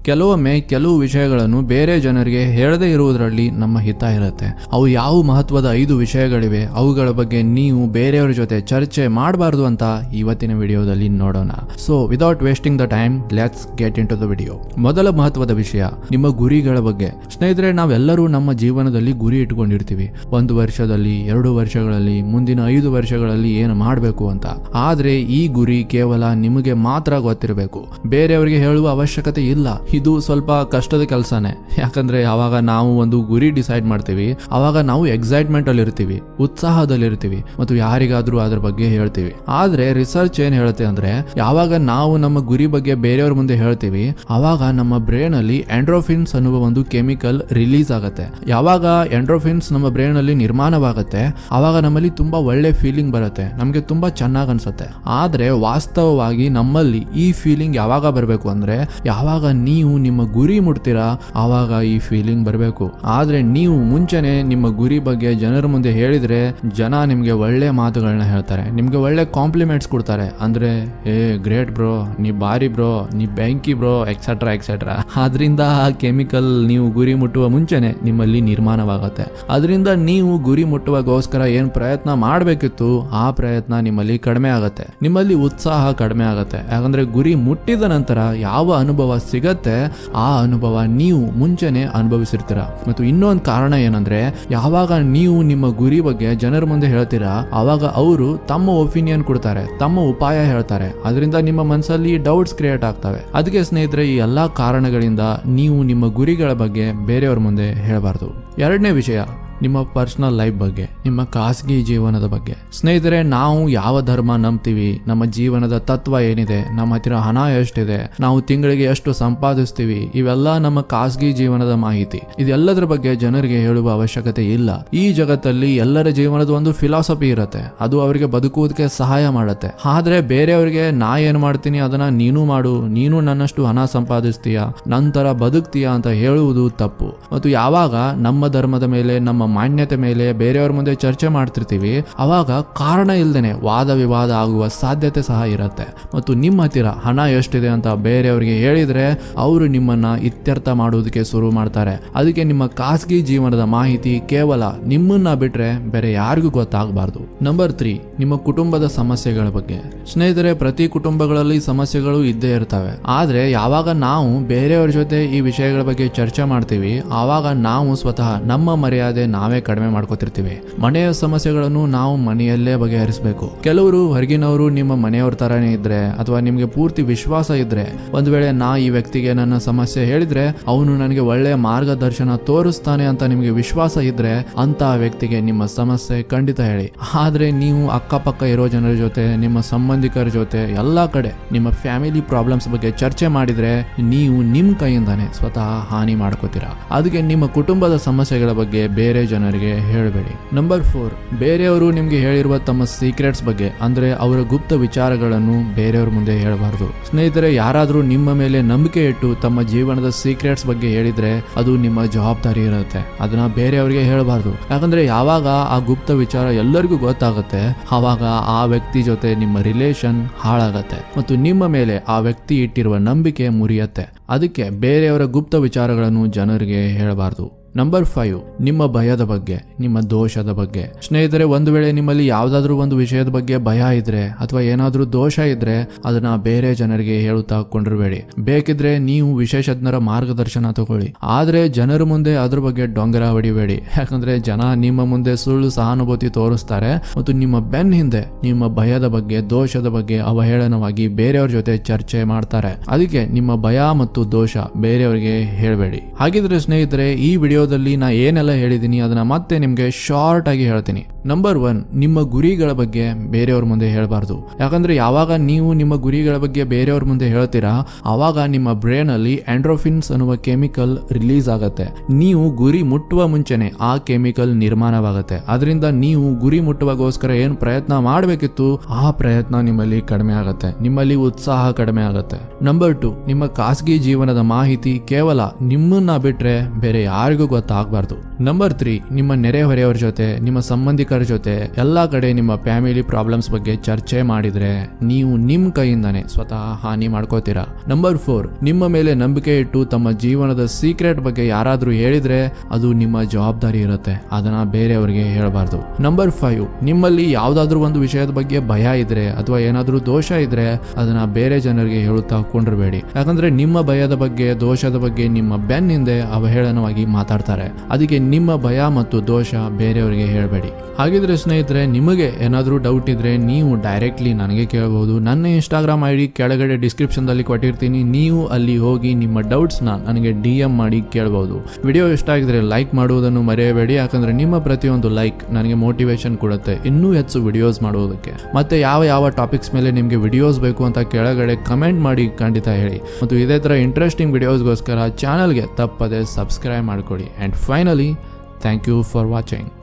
ಕೆಲವೊಮ್ಮೆ ಕೆಲವು ವಿಷಯಗಳನ್ನು ಬೇರೆ ಜನರಿಗೆ ಹೇಳದೇ ಇರುವುದರಲ್ಲಿ ನಮ್ಮ ಹಿತ ಇರುತ್ತೆ ಅವು ಯಾವ ಮಹತ್ವದ ಐದು ವಿಷಯಗಳಿವೆ ಅವುಗಳ ಬಗ್ಗೆ ನೀವು ಬೇರೆಯವರ ಜೊತೆ ಚರ್ಚೆ ಮಾಡಬಾರ್ದು ಅಂತ ಇವತ್ತಿನ ವಿಡಿಯೋದಲ್ಲಿ ನೋಡೋಣ so without wasting the time let's get into the video ಮೊದಲ ಮಹತ್ವದ ವಿಷಯ ನಿಮ್ಮ ಗುರಿಗಳ ಬಗ್ಗೆ ಸ್ನೇಹಿತರೆ ನಾವೆಲ್ಲರೂ ನಮ್ಮ ಜೀವನದಲ್ಲಿ ಗುರಿ ಇಟ್ಕೊಂಡಿರ್ತೀವಿ ಒಂದು ವರ್ಷದಲ್ಲಿ ಎರಡು ವರ್ಷಗಳಲ್ಲಿ ಮುಂದಿನ ಐದು ವರ್ಷಗಳಲ್ಲಿ ಏನು ಮಾಡಬೇಕು ಅಂತ ಆದ್ರೆ ಈ ಗುರಿ ಕೇವಲ ನಿಮಗೆ ಮಾತ್ರ ಗೊತ್ತಿರಬೇಕು ಬೇರೆಯವರಿಗೆ ಹೇಳುವ ಅವಶ್ಯಕತೆ ಇಲ್ಲ ಇದು ಸ್ವಲ್ಪ ಕಷ್ಟದ ಕೆಲಸನೇ ಯಾಕಂದ್ರೆ ಯಾವಾಗ ನಾವು ಒಂದು ಗುರಿ ಡಿಸೈಡ್ ಮಾಡ್ತೀವಿ ಅವಾಗ ನಾವು ಎಕ್ಸೈಟ್ಮೆಂಟ್ ಅಲ್ಲಿ ಇರ್ತೀವಿ ಉತ್ಸಾಹದಲ್ಲಿ ಇರ್ತೀವಿ ಮತ್ತು ಯಾರಿಗಾದ್ರೂ ಅದ್ರ ಬಗ್ಗೆ ಹೇಳ್ತೀವಿ ಆದ್ರೆ ರಿಸರ್ಚ್ ಏನ್ ಹೇಳುತ್ತೆ ಅಂದ್ರೆ ಯಾವಾಗ ನಾವು ನಮ್ಮ ಗುರಿ ಬಗ್ಗೆ ಬೇರೆಯವ್ರ ಮುಂದೆ ಹೇಳ್ತೀವಿ ಅವಾಗ ನಮ್ಮ ಬ್ರೈನ್ ಅಲ್ಲಿ ಎಂಡ್ರೋಫಿನ್ಸ್ ಅನ್ನುವ ಒಂದು ಕೆಮಿಕಲ್ ರಿಲೀಸ್ ಆಗುತ್ತೆ ಯಾವಾಗ ಎಂಡ್ರೋಫಿನ್ಸ್ ನಮ್ಮ ಬ್ರೈನ್ ಅಲ್ಲಿ ನಿರ್ಮಾಣವಾಗುತ್ತೆ ಅವಾಗ ನಮ್ಮಲ್ಲಿ ತುಂಬಾ ಒಳ್ಳೆ ಫೀಲಿಂಗ್ ಬರುತ್ತೆ ನಮಗೆ ತುಂಬಾ ಚೆನ್ನಾಗಿ ಅನ್ಸುತ್ತೆ ಆದ್ರೆ ವಾಸ್ತವವಾಗಿ ನಮ್ಮಲ್ಲಿ ಈ ಫೀಲಿಂಗ್ ಯಾವಾಗ ಬರಬೇಕು ಅಂದ್ರೆ ಯಾವಾಗ ನೀವು ನಿಮ್ಮ ಗುರಿ ಮುಟ್ತೀರಾ ಆವಾಗ ಈ ಫೀಲಿಂಗ್ ಬರಬೇಕು ಆದ್ರೆ ನೀವು ಮುಂಚೆನೆ ನಿಮ್ಮ ಗುರಿ ಬಗ್ಗೆ ಜನರ ಮುಂದೆ ಹೇಳಿದ್ರೆ ಜನ ನಿಮ್ಗೆ ಒಳ್ಳೆ ಮಾತುಗಳನ್ನ ಹೇಳ್ತಾರೆ ನಿಮ್ಗೆ ಒಳ್ಳೆ ಕಾಂಪ್ಲಿಮೆಂಟ್ಸ್ ಕೊಡ್ತಾರೆ ಅಂದ್ರೆ ಏ ಗ್ರೇಟ್ ಬ್ರೋ ನೀ ಬಾರಿ ಬ್ರೋ ನೀ ಬ್ಯಾಂಕಿ ಬ್ರೋ ಎಕ್ಸೆಟ್ರಾ ಎಕ್ಸೆಟ್ರಾ ಆದ್ರಿಂದ ಆ ಕೆಮಿಕಲ್ ನೀವು ಗುರಿ ಮುಟ್ಟುವ ಮುಂಚೆನೆ ನಿಮ್ಮಲ್ಲಿ ನಿರ್ಮಾಣವಾಗುತ್ತೆ ಅದರಿಂದ ನೀವು ಗುರಿ ಮುಟ್ಟುವಾಗೋಸ್ಕರ ಏನ್ ಪ್ರಯತ್ನ ಮಾಡಬೇಕಿತ್ತು ಆ ಪ್ರಯತ್ನ ನಿಮ್ಮಲ್ಲಿ ಕಡಿಮೆ ಆಗುತ್ತೆ ನಿಮ್ಮಲ್ಲಿ ಉತ್ಸಾಹ ಕಡಿಮೆ ಆಗುತ್ತೆ ಯಾಕಂದ್ರೆ ಗುರಿ ಮುಟ್ಟಿದ ನಂತರ ಯಾವ ಅನುಭವ ಸಿಗತ್ತೆ ಆ ಅನುಭವ ನೀವು ಮುಂಚೆನೆ ಅನುಭವಿಸಿರ್ತೀರ ಮತ್ತು ಇನ್ನೊಂದು ಕಾರಣ ಏನಂದ್ರೆ ಯಾವಾಗ ನೀವು ನಿಮ್ಮ ಗುರಿ ಬಗ್ಗೆ ಜನರ ಮುಂದೆ ಹೇಳ್ತೀರಾ ಅವಾಗ ಅವರು ತಮ್ಮ ಒಪಿನಿಯನ್ ಕೊಡ್ತಾರೆ ತಮ್ಮ ಉಪಾಯ ಹೇಳ್ತಾರೆ ಅದರಿಂದ ನಿಮ್ಮ ಮನಸ್ಸಲ್ಲಿ ಡೌಟ್ಸ್ ಕ್ರಿಯೇಟ್ ಆಗ್ತವೆ ಅದಕ್ಕೆ ಸ್ನೇಹಿತರೆ ಈ ಎಲ್ಲಾ ಕಾರಣಗಳಿಂದ ನೀವು ನಿಮ್ಮ ಗುರಿಗಳ ಬಗ್ಗೆ ಬೇರೆಯವ್ರ ಮುಂದೆ ಹೇಳಬಾರ್ದು ಎರಡನೇ ವಿಷಯ ನಿಮ್ಮ ಪರ್ಸನಲ್ ಲೈಫ್ ಬಗ್ಗೆ ನಿಮ್ಮ ಖಾಸಗಿ ಜೀವನದ ಬಗ್ಗೆ ಸ್ನೇಹಿತರೆ ನಾವು ಯಾವ ಧರ್ಮ ನಂಬ್ತೀವಿ ನಮ್ಮ ಜೀವನದ ತತ್ವ ಏನಿದೆ ನಮ್ಮ ಹತ್ತಿರ ಹಣ ಎಷ್ಟಿದೆ ನಾವು ತಿಂಗಳಿಗೆ ಎಷ್ಟು ಸಂಪಾದಿಸ್ತೀವಿ ಇವೆಲ್ಲ ನಮ್ಮ ಖಾಸಗಿ ಜೀವನದ ಮಾಹಿತಿ ಇದೆಲ್ಲದರ ಬಗ್ಗೆ ಜನರಿಗೆ ಹೇಳುವ ಅವಶ್ಯಕತೆ ಇಲ್ಲ ಈ ಜಗತ್ತಲ್ಲಿ ಎಲ್ಲರ ಜೀವನದ ಒಂದು ಫಿಲಾಸಫಿ ಇರುತ್ತೆ ಅದು ಅವರಿಗೆ ಬದುಕುವುದಕ್ಕೆ ಸಹಾಯ ಮಾಡುತ್ತೆ ಆದ್ರೆ ಬೇರೆಯವರಿಗೆ ನಾ ಏನ್ ಮಾಡ್ತೀನಿ ಅದನ್ನ ನೀನು ಮಾಡು ನೀನು ನನ್ನಷ್ಟು ಹಣ ಸಂಪಾದಿಸ್ತೀಯ ನಂತರ ಬದುಕ್ತೀಯ ಅಂತ ಹೇಳುವುದು ತಪ್ಪು ಮತ್ತು ಯಾವಾಗ ನಮ್ಮ ಧರ್ಮದ ಮೇಲೆ ನಮ್ಮ ಮಾನ್ಯತೆ ಮೇಲೆ ಬೇರೆಯವ್ರ ಮುಂದೆ ಚರ್ಚೆ ಮಾಡ್ತಿರ್ತೀವಿ ಅವಾಗ ಕಾರಣ ಇಲ್ದೇನೆ ವಾದ ವಿವಾದ ಆಗುವ ಸಾಧ್ಯತೆ ಸಹ ಇರುತ್ತೆ ಮತ್ತು ನಿಮ್ಮ ಹತ್ತಿರ ಹಣ ಎಷ್ಟಿದೆ ಅಂತ ಬೇರೆಯವರಿಗೆ ಹೇಳಿದ್ರೆ ಅವರು ನಿಮ್ಮನ್ನ ಇತ್ಯರ್ಥ ಮಾಡುವುದಕ್ಕೆ ಶುರು ಮಾಡ್ತಾರೆ ಅದಕ್ಕೆ ನಿಮ್ಮ ಖಾಸಗಿ ಜೀವನದ ಮಾಹಿತಿ ಕೇವಲ ನಿಮ್ಮನ್ನ ಬಿಟ್ರೆ ಬೇರೆ ಯಾರಿಗೂ ಗೊತ್ತಾಗಬಾರ್ದು ನಂಬರ್ ತ್ರೀ ನಿಮ್ಮ ಕುಟುಂಬದ ಸಮಸ್ಯೆಗಳ ಬಗ್ಗೆ ಸ್ನೇಹಿತರೆ ಪ್ರತಿ ಕುಟುಂಬಗಳಲ್ಲಿ ಸಮಸ್ಯೆಗಳು ಇದ್ದೇ ಇರ್ತವೆ ಆದ್ರೆ ಯಾವಾಗ ನಾವು ಬೇರೆಯವ್ರ ಜೊತೆ ಈ ವಿಷಯಗಳ ಬಗ್ಗೆ ಚರ್ಚೆ ಮಾಡ್ತೀವಿ ಆವಾಗ ನಾವು ಸ್ವತಃ ನಮ್ಮ ಮರ್ಯಾದೆ ನಾವೇ ಕಡಿಮೆ ಮಾಡ್ಕೋತಿರ್ತೀವಿ ಮನೆಯ ಸಮಸ್ಯೆಗಳನ್ನು ನಾವು ಮನೆಯಲ್ಲೇ ಬಗೆಹರಿಸಬೇಕು ಕೆಲವರು ಹೊರಗಿನವರು ನಿಮ್ಮ ಮನೆಯವ್ರ ತರಾನೇ ಇದ್ರೆ ಅಥವಾ ನಿಮ್ಗೆ ಪೂರ್ತಿ ವಿಶ್ವಾಸ ಇದ್ರೆ ಒಂದ್ ವೇಳೆ ನಾ ಈ ವ್ಯಕ್ತಿಗೆ ನನ್ನ ಸಮಸ್ಯೆ ಹೇಳಿದ್ರೆ ಅವನು ನನಗೆ ಒಳ್ಳೆಯ ಮಾರ್ಗದರ್ಶನ ತೋರಿಸ್ತಾನೆ ಅಂತ ನಿಮಗೆ ವಿಶ್ವಾಸ ಇದ್ರೆ ಅಂತ ವ್ಯಕ್ತಿಗೆ ನಿಮ್ಮ ಸಮಸ್ಯೆ ಖಂಡಿತ ಹೇಳಿ ಆದ್ರೆ ನೀವು ಅಕ್ಕಪಕ್ಕ ಇರೋ ಜನರ ಜೊತೆ ನಿಮ್ಮ ಸಂಬಂಧಿಕರ ಜೊತೆ ಎಲ್ಲಾ ಕಡೆ ನಿಮ್ಮ ಫ್ಯಾಮಿಲಿ ಪ್ರಾಬ್ಲಮ್ಸ್ ಬಗ್ಗೆ ಚರ್ಚೆ ಮಾಡಿದ್ರೆ ನೀವು ನಿಮ್ ಕೈಯಿಂದಾನೆ ಸ್ವತಃ ಹಾನಿ ಮಾಡ್ಕೋತೀರಾ ಅದಕ್ಕೆ ನಿಮ್ಮ ಕುಟುಂಬದ ಸಮಸ್ಯೆಗಳ ಬಗ್ಗೆ ಬೇರೆ ಜನರಿಗೆ ಹೇಳಬೇಡಿ ನಂಬರ್ ಫೋರ್ ಬೇರೆಯವರು ನಿಮ್ಗೆ ಹೇಳಿರುವ ತಮ್ಮ ಸೀಕ್ರೆಟ್ಸ್ ಬಗ್ಗೆ ಅಂದ್ರೆ ಅವರ ಗುಪ್ತ ವಿಚಾರಗಳನ್ನು ಬೇರೆಯವ್ರ ಮುಂದೆ ಹೇಳಬಾರ್ದು ಸ್ನೇಹಿತರೆ ಯಾರಾದ್ರೂ ನಿಮ್ಮ ಮೇಲೆ ನಂಬಿಕೆ ಇಟ್ಟು ತಮ್ಮ ಜೀವನದ ಸೀಕ್ರೆಟ್ಸ್ ಬಗ್ಗೆ ಹೇಳಿದ್ರೆ ಅದು ನಿಮ್ಮ ಜವಾಬ್ದಾರಿ ಇರುತ್ತೆ ಅದನ್ನ ಬೇರೆಯವರಿಗೆ ಹೇಳಬಾರ್ದು ಯಾಕಂದ್ರೆ ಯಾವಾಗ ಆ ಗುಪ್ತ ವಿಚಾರ ಎಲ್ಲರಿಗೂ ಗೊತ್ತಾಗುತ್ತೆ ಆವಾಗ ಆ ವ್ಯಕ್ತಿ ಜೊತೆ ನಿಮ್ಮ ರಿಲೇಶನ್ ಹಾಳಾಗತ್ತೆ ಮತ್ತು ನಿಮ್ಮ ಮೇಲೆ ಆ ವ್ಯಕ್ತಿ ಇಟ್ಟಿರುವ ನಂಬಿಕೆ ಮುರಿಯತ್ತೆ ಅದಕ್ಕೆ ಬೇರೆಯವರ ಗುಪ್ತ ವಿಚಾರಗಳನ್ನು ಜನರಿಗೆ ಹೇಳಬಾರ್ದು ನಂಬರ್ ಫೈವ್ ನಿಮ್ಮ ಭಯದ ಬಗ್ಗೆ ನಿಮ್ಮ ದೋಷದ ಬಗ್ಗೆ ಸ್ನೇಹಿತರೆ ಒಂದು ವೇಳೆ ನಿಮ್ಮಲ್ಲಿ ಯಾವ್ದಾದ್ರೂ ಒಂದು ವಿಷಯದ ಬಗ್ಗೆ ಭಯ ಇದ್ರೆ ಅಥವಾ ಏನಾದ್ರೂ ದೋಷ ಇದ್ರೆ ಅದನ್ನ ಬೇರೆ ಜನರಿಗೆ ಹೇಳುತ್ತಾ ಕೊಂಡಿರಬೇಡಿ ಬೇಕಿದ್ರೆ ನೀವು ವಿಶೇಷಜ್ಞರ ಮಾರ್ಗದರ್ಶನ ತಗೊಳ್ಳಿ ಆದ್ರೆ ಜನರ ಮುಂದೆ ಅದ್ರ ಬಗ್ಗೆ ಡೊಂಗರ ಹೊಡಿಬೇಡಿ ಯಾಕಂದ್ರೆ ಜನ ನಿಮ್ಮ ಮುಂದೆ ಸುಳ್ಳು ಸಹಾನುಭೂತಿ ತೋರಿಸ್ತಾರೆ ಮತ್ತು ನಿಮ್ಮ ಬೆನ್ ಹಿಂದೆ ನಿಮ್ಮ ಭಯದ ಬಗ್ಗೆ ದೋಷದ ಬಗ್ಗೆ ಅವಹೇಳನವಾಗಿ ಬೇರೆಯವ್ರ ಜೊತೆ ಚರ್ಚೆ ಮಾಡ್ತಾರೆ ಅದಕ್ಕೆ ನಿಮ್ಮ ಭಯ ಮತ್ತು ದೋಷ ಬೇರೆಯವರಿಗೆ ಹೇಳಬೇಡಿ ಹಾಗಿದ್ರೆ ಸ್ನೇಹಿತರೆ ಈ ವಿಡಿಯೋ ವಿಡಿಯೋದಲ್ಲಿ ನಾ ಏನೆಲ್ಲ ಹೇಳಿದ್ದೀನಿ ಅದನ್ನ ಮತ್ತೆ ನಿಮ್ಗೆ ಶಾರ್ಟ್ ಆಗಿ ಹೇಳ್ತೀನಿ ನಂಬರ್ ಒನ್ ನಿಮ್ಮ ಗುರಿಗಳ ಬಗ್ಗೆ ಬೇರೆಯವ್ರ ಮುಂದೆ ಹೇಳಬಾರ್ದು ಯಾಕಂದ್ರೆ ಯಾವಾಗ ನೀವು ನಿಮ್ಮ ಗುರಿಗಳ ಬಗ್ಗೆ ಬೇರೆಯವ್ರ ಮುಂದೆ ಹೇಳ್ತೀರಾ ಆವಾಗ ನಿಮ್ಮ ಬ್ರೈನ್ ಅಲ್ಲಿ ಆಂಡ್ರೋಫಿನ್ಸ್ ಅನ್ನುವ ಕೆಮಿಕಲ್ ರಿಲೀಸ್ ಆಗುತ್ತೆ ನೀವು ಗುರಿ ಮುಟ್ಟುವ ಮುಂಚೆನೆ ಆ ಕೆಮಿಕಲ್ ನಿರ್ಮಾಣವಾಗುತ್ತೆ ಅದರಿಂದ ನೀವು ಗುರಿ ಮುಟ್ಟುವಾಗೋಸ್ಕರ ಏನ್ ಪ್ರಯತ್ನ ಮಾಡಬೇಕಿತ್ತು ಆ ಪ್ರಯತ್ನ ನಿಮ್ಮಲ್ಲಿ ಕಡಿಮೆ ಆಗುತ್ತೆ ನಿಮ್ಮಲ್ಲಿ ಉತ್ಸಾಹ ಕಡಿಮೆ ಆಗುತ್ತೆ ನಂಬರ್ ಟು ನಿಮ್ಮ ಖಾಸಗಿ ಜೀವನದ ಮಾಹಿತಿ ಕೇವಲ ನಿಮ್ಮನ್ನ ಬಿಟ್ರೆ ಬೇರೆ ಯಾರಿಗೂ ಗೊತ್ತಾಗಬಾರ್ದು ನಂಬರ್ ತ್ರೀ ನಿಮ್ಮ ನೆರೆಹೊರೆಯವರ ಜೊತೆ ನಿಮ್ಮ ಸಂಬಂಧಿಕರ ಸಂಬಂಧಿಕರ ಜೊತೆ ಎಲ್ಲ ಕಡೆ ನಿಮ್ಮ ಫ್ಯಾಮಿಲಿ ಪ್ರಾಬ್ಲಮ್ಸ್ ಬಗ್ಗೆ ಚರ್ಚೆ ಮಾಡಿದ್ರೆ ನೀವು ನಿಮ್ಮ ಕೈಯಿಂದಾನೆ ಸ್ವತಃ ಹಾನಿ ಮಾಡ್ಕೋತೀರಾ ನಂಬರ್ ಫೋರ್ ನಿಮ್ಮ ಮೇಲೆ ನಂಬಿಕೆ ಇಟ್ಟು ತಮ್ಮ ಜೀವನದ ಸೀಕ್ರೆಟ್ ಬಗ್ಗೆ ಯಾರಾದ್ರೂ ಹೇಳಿದ್ರೆ ಅದು ನಿಮ್ಮ ಜವಾಬ್ದಾರಿ ಇರುತ್ತೆ ಅದನ್ನ ಬೇರೆಯವರಿಗೆ ಹೇಳಬಾರ್ದು ನಂಬರ್ ಫೈವ್ ನಿಮ್ಮಲ್ಲಿ ಯಾವ್ದಾದ್ರೂ ಒಂದು ವಿಷಯದ ಬಗ್ಗೆ ಭಯ ಇದ್ರೆ ಅಥವಾ ಏನಾದ್ರೂ ದೋಷ ಇದ್ರೆ ಅದನ್ನ ಬೇರೆ ಜನರಿಗೆ ಹೇಳುತ್ತಾ ಕೊಂಡಿರಬೇಡಿ ಯಾಕಂದ್ರೆ ನಿಮ್ಮ ಭಯದ ಬಗ್ಗೆ ದೋಷದ ಬಗ್ಗೆ ನಿಮ್ಮ ಬೆನ್ನಿಂದೆ ಅವಹೇಳನವಾಗಿ ಮಾತಾಡ್ತಾರೆ ಅದಕ್ಕೆ ನಿಮ್ಮ ಭಯ ಮತ್ತು ದೋಷ ಬೇರೆಯವರಿಗೆ ಹೇಳಬೇಡಿ ಹಾಗಿದ್ರೆ ಸ್ನೇಹಿತರೆ ನಿಮಗೆ ಏನಾದರೂ ಡೌಟ್ ಇದ್ರೆ ನೀವು ಡೈರೆಕ್ಟ್ಲಿ ನನಗೆ ಕೇಳಬಹುದು ನನ್ನ ಇನ್ಸ್ಟಾಗ್ರಾಮ್ ಐ ಡಿ ಕೆಳಗಡೆ ಡಿಸ್ಕ್ರಿಪ್ಷನ್ದಲ್ಲಿ ಕೊಟ್ಟಿರ್ತೀನಿ ನೀವು ಅಲ್ಲಿ ಹೋಗಿ ನಿಮ್ಮ ಡೌಟ್ಸ್ನ ನನಗೆ ಡಿ ಎಂ ಮಾಡಿ ಕೇಳಬಹುದು ವಿಡಿಯೋ ಇಷ್ಟ ಆಗಿದ್ರೆ ಲೈಕ್ ಮಾಡುವುದನ್ನು ಮರೆಯಬೇಡಿ ಯಾಕಂದ್ರೆ ನಿಮ್ಮ ಪ್ರತಿಯೊಂದು ಲೈಕ್ ನನಗೆ ಮೋಟಿವೇಶನ್ ಕೊಡುತ್ತೆ ಇನ್ನೂ ಹೆಚ್ಚು ವಿಡಿಯೋಸ್ ಮಾಡುವುದಕ್ಕೆ ಮತ್ತೆ ಯಾವ ಯಾವ ಟಾಪಿಕ್ಸ್ ಮೇಲೆ ನಿಮಗೆ ವಿಡಿಯೋಸ್ ಬೇಕು ಅಂತ ಕೆಳಗಡೆ ಕಮೆಂಟ್ ಮಾಡಿ ಖಂಡಿತ ಹೇಳಿ ಮತ್ತು ಇದೇ ಥರ ಇಂಟ್ರೆಸ್ಟಿಂಗ್ ವಿಡಿಯೋಸ್ಗೋಸ್ಕರ ಚಾನಲ್ಗೆ ತಪ್ಪದೆ ಸಬ್ಸ್ಕ್ರೈಬ್ ಮಾಡಿಕೊಡಿ and finally thank you for watching